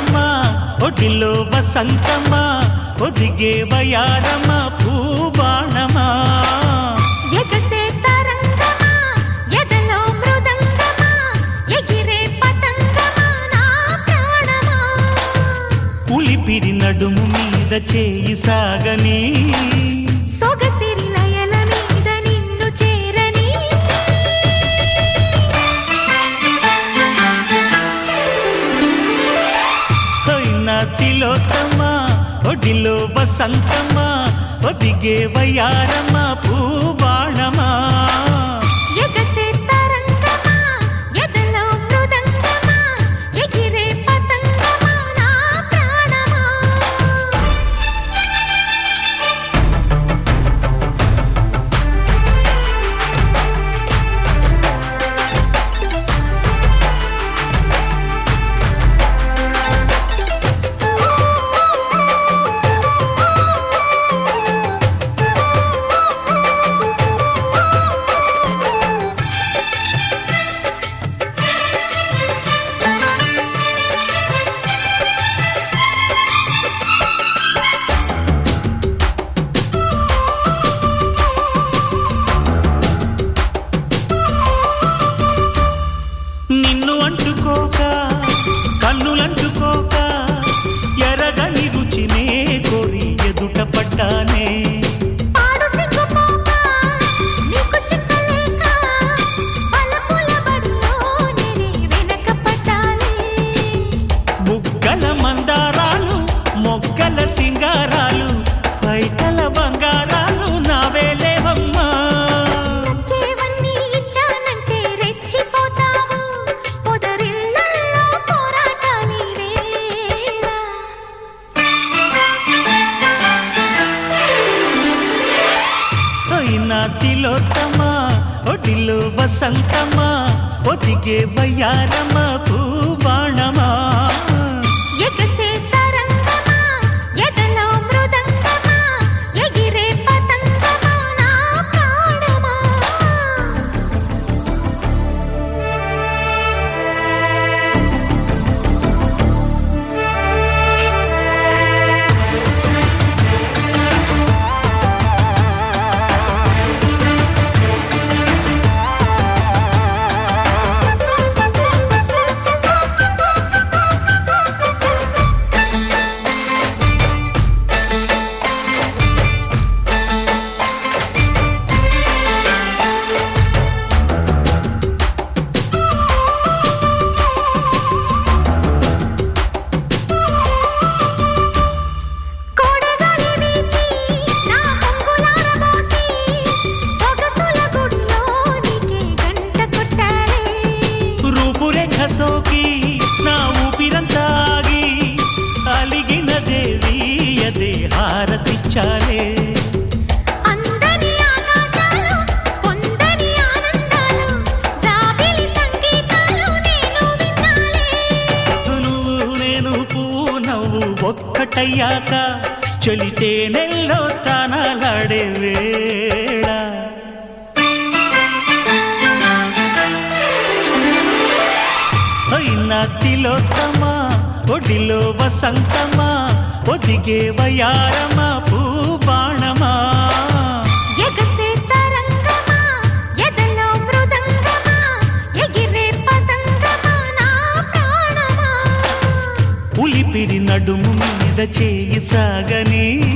వయ్యారమా ఒడిలో వసంతమా ఒదిగే వయారమా భూబాణమా ఎగసే తరంగమా ఎదలో మృదంగమా ఎగిరే పతంగమా నా ప్రాణమా ఉలిపిరి నడుము మీద చేయి సాగని సొగసిరి లయల మీద నిన్ను చేరని అయినా తిలోతమా ఒడిలో వసంతమా ఒదిగే వయారమా భూబాణమా ఎగసే తరంగమా ఎదలో మృదంగమా ఎగిరే పతంగమా నా ప్రాణమా నిన్ను అంటుకోక కన్నులంటుకోక ఎరగని రుచినే కోరి ఎదుట పడ్డానే పాడు సిగ్గుపోక నీకు చిక్కలేక పలపుల బడిలో నేనే వెనక పట్టాలి బుగ్గల మందారాలు మొగ్గల సింగారాలు బయటల బంగారాలు నావేలేవమ్మా చేవన్నీ ఇచ్చానంటే రెచ్చిపోతావు పొదరిళ్ళల్లో పోరాటాలి వేళ అయినా తిలోత్తమా ఒడిలో వసంతమా ఒదిగే వయ్యారమా భూబాణమా ఎగసే తరంగమా ఎదలో మృదంగమా ఎగిరే పతంగమా నా ప్రాణమా కోడగాలి వీచి నా పొంగులారబోసి సొగసుల గుడిలో నీకే గంట కొట్టాలే రూపురేఖ సోకి నా ఊపిరంతాగి అలిగిన దేవి అదే హారతిచ్చాలే అందని ఆకాశాలు పొందని ఆనందాలు జాబిలి సంగీతాలు నేను విన్నాలే నువ్వు నేను పువ్వు నవ్వు ఒక్కటయ్యాక చలితే నెల్లో తానాలాడే వేళ అయినా తిలోత్తమా ఒడిలో వసంతమా ఒదిగే వయారమా భూబాణమా ఎగసే తరంగమా ఎదలో మృదంగమా ఎగిరే పతంగమా నా ప్రాణమా ఉలిపిరి నడుము మీద చేయి సాగని